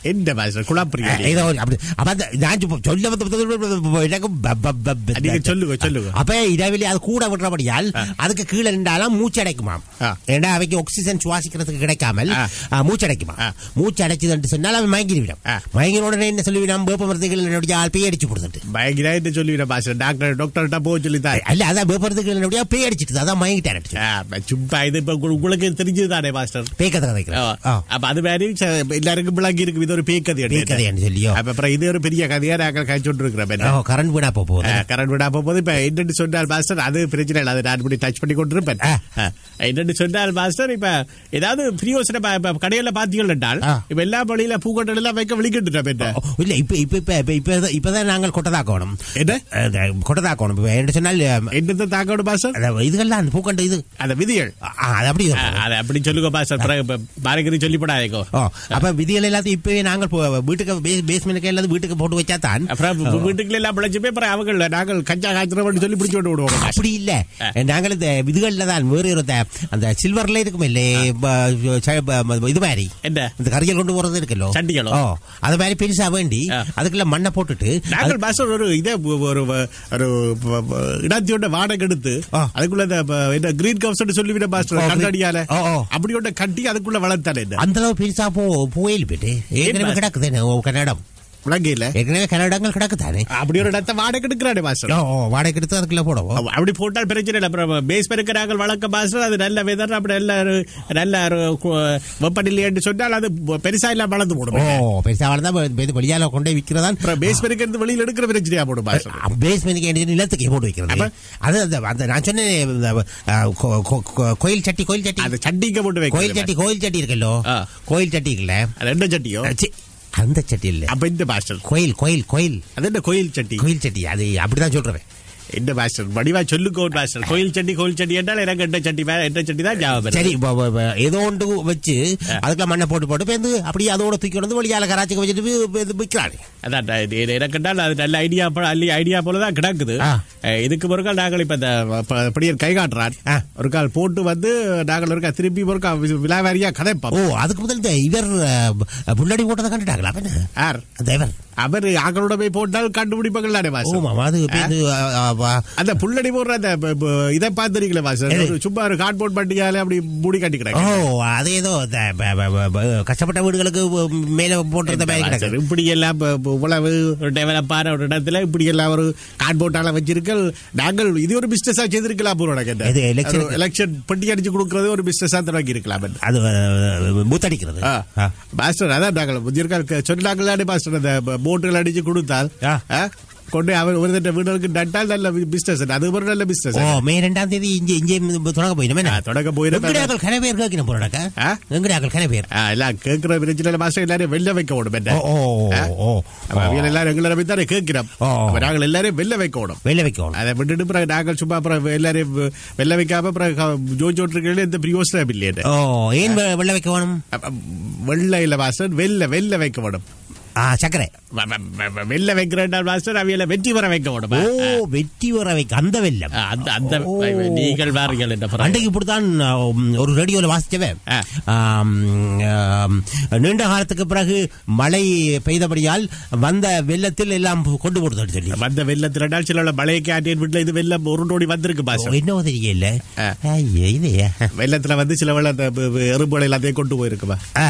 என்ன மாஸ்டர் குழப்பறீங்க ஏதோ ஒரு அப்படி அப்ப அந்த நான் இப்ப சொல்ல வந்து எனக்கு ப- ப- ப- ப- நீங்க சொல்லுங்க, சொல்லுங்க. அப்ப இடைவெளி அது கூட விடுறபடியால் அதுக்கு கீழே நின்றாலும் மூச்சு அடைக்குமாம் ஆ. ஏன்னா அவைக்கு ஆக்சிஜன் சுவாசிக்கிறதுக்கு கிடைக்காமல் ஆ. ஆ, மூச்சு அடைக்குமா ஆ. மூச்சு அடைச்சதுன்னு சொன்னால் அவன் மயங்கிவிடும் ஆ. மயங்கின உடனே என்ன சொல்லுவிடும் வேப்ப மருந்துகள் என்னுடைய ஆள் பேய் அடிச்சு கொடுத்துட்டு பயங்கர என்ன சொல்லுவீங்க மாஸ்டர் டாக்டர் டாக்டர்கிட்ட போக சொல்லித்தான் அல்ல அதான் வேப்ப மருந்துகள் என்னுடைய பேய் அடிச்சிட்டு அதான் மயங்கிட்டாரு ஆ, சும்மா இது இப்ப உங்களுக்கு- உங்களுக்கு தெரிஞ்சதுதானே மாஸ்டர் பேய் கதை கதைக்கிறேன் ஆ. அப்ப அது மாதிரி ச- எல்லாருக்கும் விளங்கி இருக்கு இது ஒரு பேய் கதை பேய் கதையான்னு சொல்லியோ அப்ப அப்புறம் இது ஒரு பெரிய கதையா நாங்கள் கழிச்சுட்டு இருக்கிறோம் ஓ, கரண்ட் வீணா போக போகுது கரண்ட் விடா போகும்போது இப்ப என்னன்னு சொன்னால் மாஸ்டர் அது பிரச்சனை இல்லை அதை நான் இப்படி டச் பண்ணி கொண்டு இருப்பேன் ஆ. ஆ. என்னன்னு சொன்னால் மாஸ்டர் இப்ப ஏதாவது பிரியோசன கடையில பாத்தீங்கன்னா ஆ. இப்ப எல்லா பள்ளியில பூக்கட்டல் எல்லாம் வைக்க வெளிக்கிட்டு என்ன ஓ, இல்ல இப்ப இப்ப இப்ப இப்ப இப்ப இப்பதான் நாங்கள் கொட்டதாக்கணும் என்ன அது, கொட்டதாக்கணும் இப்ப என்ன சொன்னால் அஹ், என்னத்தை தாக்கணும் மாஸ்டர் அது இதுகள்லாம் அந்த பூக்கண்டு இது அந்த விதிகள் ஆ, அது அப்படி ஆ, இருக்கும். அதை அப்படி சொல்லுங்க மாஸ்டர் பிறகு இப்ப பாரகரி சொல்லி போடாதேக்கோ ஓ அப்ப விதிகள் எல்லாத்தையும் இப்பவே நாங்கள் போ- வீட்டுக்கு பேஸ்மெண்ட்டுக்கு எல்லாத்தையும் வீட்டுக்கு போட்டு வச்சா தான் அப்புறம் வீ- வீட்டுக்குள்ள எல்லாம் பிழைச்சுமே அப்புறம் அவங்க நாங்கள் கஞ்சா காய்ச்சறோம்னு சொல்லி பிடிச்சு விட்டு விடுவோம் மாஸ்டர். அப்படி இல்ல நாங்கள் இந்த விதிகள்ல தான் வேறு ஒரு த- அந்த சில்வர்ல இருக்கும் இல்லே ப- ச- ப- இது மாதிரி என்ன இந்த கரிகள் கொண்டு போறது இருக்குல்லோ சண்டிகளோ? ஓ அது மாதிரி பெருசா வேண்டி ஆ. அதுக்குள்ள மண்ணை போட்டுட்டு நாங்கள் மாஸ்டர் ஒரு இதே ஒரு ஒரு இடத்தியோட வாடகை எடுத்து ஆ. அதுக்குள்ள இந்த ப- என்ன கிரீன் கவுஸ் சொல்லிவிட ஓ, மாஸ்டர் green- கண்ணாடியால ஓ, ஓ. அப்படி ஒண்ணு கட்டி அதுக்குள்ள வளர்த்தாலே என்ன அந்த அளவு பெருசா போ போயில் போயிட்டு ஏற்கனவே பாஸ்? கிடக்குது ஓ கன்னடம் விளங்கையில ஏற்கனவே கன்னடங்கள் கிடக்குதானே அப்படி ஒரு இடத்த வாடகை எடுக்கிறானே மாஸ்டர் ஓ ஓ, வாடகை எடுத்து அதுக்குள்ள போடவும் அப்ப- அப்படி போட்டால் பிரச்சனை இல்லை அப்புறம் பேஸ் பெருக்க நாங்கள் வளர்க்க மாஸ்டர் அது நல்ல வெதர் அப்படி நல்ல ஒரு நல்ல ஒரு கு- வெப்பநிலை என்று சொன்னால் அது பெருசா எல்லாம் வளர்ந்து போடும் ஓ பெருசா வளர்ந்தா வெ- வெளியால கொண்டு போய் விற்கிறதான் அப்புறம் பேஸ் பெருக்கிறது வெளியில எடுக்கிற பிரச்சனையா போடும் மாஸ்டர் பேஸ்மெண்ட் கேட்டு நிலத்துக்கு போட்டு வைக்கிறது அப்ப? அது அந்த அந்த நான் சொன்னேன் இந்த, அஹ், கொ- கொ- கொ- கோயில் சட்டி கோயில் சட்டி அது சட்டிக்க போட்டு கோயில் வைக்க சட்டி கோயில் சட்டி இருக்கல்லோ ஆ. கோயில் சட்டி இருக்குல்ல அது என்ன சட்டியோ சி, அந்த சட்டி இல்ல அப்ப இந்த மாஸ்டர் கோயில் கோயில் கோயில் அது என்ன கோயில் சட்டி கோயில் சட்டி அது அப்படிதான் சொல்றேன் என்ன மாஸ்டர் வடிவா சொல்லுக்கோ மாஸ்டர் கோயில் சட்டி கோயில் சட்டி என்றால் எனக்கு எட்ட சட்டி வேற எட்ட சட்டி தான் ஞாபகம் சரி வருது. இப்ப- இப்ப- இப்ப ஏதோ ஒன்று வச்சு அதுக்குள்ள மண்ணை போட்டு போட்டு பேருந்து அப்படியே அதோட தூக்கி வந்து வெளியால கராச்சிக்கு வச்சுட்டு வி- வி- விற்கிறாரு அதான் நான் இது- இது எனக்கு என்றால் அது நல்ல ஐடியா அல்லி ஐடியா போல தான் கிடக்குது ஆ. அஹ் இதுக்கு ஒரு கால் நாங்கள் இப்ப இந்த ப- படியர் கை காட்டுறான் ஆ. ஒரு கால் போட்டு வந்து நாங்கள் ஒரு கால் திருப்பி ஒரு கால் வி- விலாவாரியா கதைப்போம் ஓ அதுக்கு முதல் இந்த இவர் அஹ், புல்லடி போட்டதை கண்டுட்டாங்களா அப்ப என்ன? யார் அந்த இவர் அவர் ஆக்களோட போய் போட்டால் கண்டுபிடிப்பாங்களே ஓ மாஸ்டர் மாமா அது பேருந்து அஹ், அஹ், வா- அந்த புள்ளடி போடுற அந்த ப- ப- இதை பார்த்துருக்கீங்களா மாஸ்டர் எது? ஒரு சும்மா ஒரு கார்ட்போர்ட் பண்டிகையால அப்படி மூடி கட்டி ஓ கிடக்கு அது ஏதோ இந்த ப- ப- ப- ப- கஷ்டப்பட்ட வீடுகளுக்கு மேல போட்டிருந்த மாதிரி மாஸ்டர், கிடக்கு இப்படி எல்லாம் இப்ப- இப்ப இவ்வளவு டெவலப்பான ஒரு இடத்துல இப்படி எல்லாம் ஒரு கார்ட்போர்டால வச்சிருக்க நாங்கள் இது ஒரு பிசினஸா செய்திருக்கலாம் போல எனக்கு எது, election? எலெக்ஷன் பெட்டி அடிச்சு கொடுக்கறது ஒரு பிசினஸா தொடங்கி இருக்கலாம் அது அஹ், மூத்தடிக்கிறது ஆ. ஆ. மாஸ்டர் அதான் நாங்கள் முதிர்கால் சொன்னாங்களே மாஸ்டர் அந்த போட்டுகள் அடிச்சு கொடுத்தால் ஆ. ஆ, கொண்டு அவர் ஒரு தட்ட வீடுகளுக்கு நட்டால் நல்ல பிசினஸ் அது ஒரு நல்ல பிசினஸ் ஓ மே ரெண்டாம் தேதி இங்கே இங்கே தொடங்க போயிடுமே தொடங்க போயிடும் எங்கடியாக்கள் கன பேர் கேட்கணும் போறாக்கா ஆ? எங்கடியாக்கள் கன பேர் ஆ, எல்லாம் கேட்கிற பிரச்சனை மாஸ்டர் எல்லாரும் வெளில வைக்க ஓடும் என்ன ஓ ஓ ஆ? ஓ அப்ப அவங்க எல்லாரும் எங்களை போய் தானே கேட்கிறோம் ஓ. அப்ப நாங்கள் எல்லாரும் வெளில வைக்க ஓடும் வெளில வைக்கணும் அதை விட்டுட்டு பிறகு நாங்கள் சும்மா அப்புறம் எல்லாரையும் வெளில வைக்காம அப்புறம் ஜோஜோட்டிருக்கிறதுல எந்த பிரயோசனம் இல்லையே ஓ ஏன் வெ- வெள்ள வைக்க வேணும் அப்ப வெள்ள இல்ல மாஸ்டர் வெள்ள வெள்ள வைக்க வேணும் ஆ சக்கரை வ- வ- வ- வ- வெள்ள வைக்கிறேன் மாஸ்டர் அவையில வெற்றி பெற வைக்க வேணும் ஓ வெட்டி வர வைக்க அந்த வெள்ளம் ஆ, அந்த அந்த ஓ. நீங்கள் வாருங்கள் என்ற பிறகு. அன்றைக்கு இப்படித்தான் ஆம், ஒரு ரேடியோல வாசிச்சவன் ஆ. ஆம், ஆம், நீண்ட காலத்துக்கு பிறகு மழை பெய்தபடியால் வந்த வெள்ளத்தில் எல்லாம் கொண்டு போடுது சொல்லி வந்த வெள்ளத்துல நாள் சில மழையை காட்டிய வீட்டுல இது வெள்ளம் உருண்டோடி வந்திருக்கு ஓ, பாசம் என்ன தெரியல ஆ. ஐயே, இல்லையே வெள்ளத்துல வந்து சில வெள்ள அந்த ப- ப- எறும்புகள் எல்லாத்தையும் கொண்டு போயிருக்குமா ஆ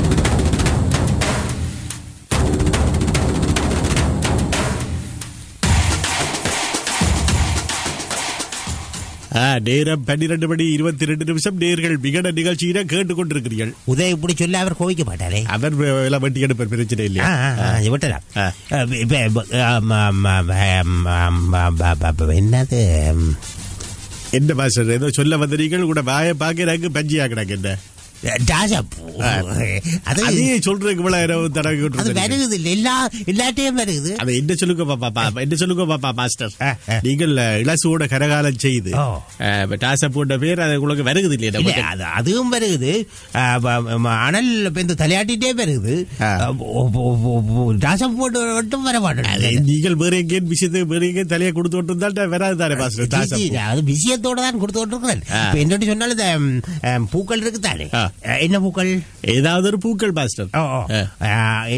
ஆ, நேரம் பன்னிரண்டு மணி இருபத்தி ரெண்டு நிமிஷம் நேர்கள் விகட நிகழ்ச்சியில கேட்டுக் கொண்டிருக்கிறீர்கள் உதய இப்படி சொல்ல அவர் கோவிக்க மாட்டாரே அவர் எல்லாம் வட்டி எடுப்பார் பிரச்சனை இல்லையா ஆ, ஆ, ஆ, விட்டலாம் ஆ. அஹ், இப்ப, இப்ப, ஆம், ஆம், ஆம், ஆம், ஆம், ஆம், ஆம், ஆம், என்னது ம், என்ன மாஸ்டர் ஏதோ சொல்ல வந்தீர்கள் கூட வாய பாக்கிறாங்க பஞ்சி ஆக்கினாங்க என்ன ராஜாப்பூ ஆ. அது அதே சொல்றதுக்கு இவ்வளவு இரவு தடவை அது விட்டுருந்தீங்க. வருகுது இல்ல எல்லா எல்லாட்டையும் வருகுது அதை என்ன சொல்லுங்க பாப்பா பா- என்ன சொல்லுங்க பாப்பா மாஸ்டர் ஆ, ஆ. நீங்கள் அஹ், இளசுவோட கரகாலம் செய்து ஓ. அஹ், டாச போட்ட பேர் அது உங்களுக்கு வருகுது இல்லையா இல்ல நமக்கு? அது அதுவும் வருகுது ஆ, ப- ம- அனல் இப்ப இந்த தலையாட்டிட்டே வருகுது ஆ. ராசம் போட்டு மட்டும் வர அது மாட்டேன் நீங்கள் வேற எங்கேயும் விஷயத்தை வேற எங்கேயும் தலையை கொடுத்து விட்டுருந்தால் வராது தானே மாஸ்டர் தாசம் பூ. அது விஷயத்தோட தான் கொடுத்து கொண்டிருக்கிறேன் ஆ. இப்ப என்னட்டு சொன்னாலும் இந்த ம், ம், பூக்கள் இருக்கு தானே ஆ. என்ன பூக்கள் ஏதாவது ஒரு பூக்கள் மாஸ்டர் ஓ, ஓ. ஆ. ஆ,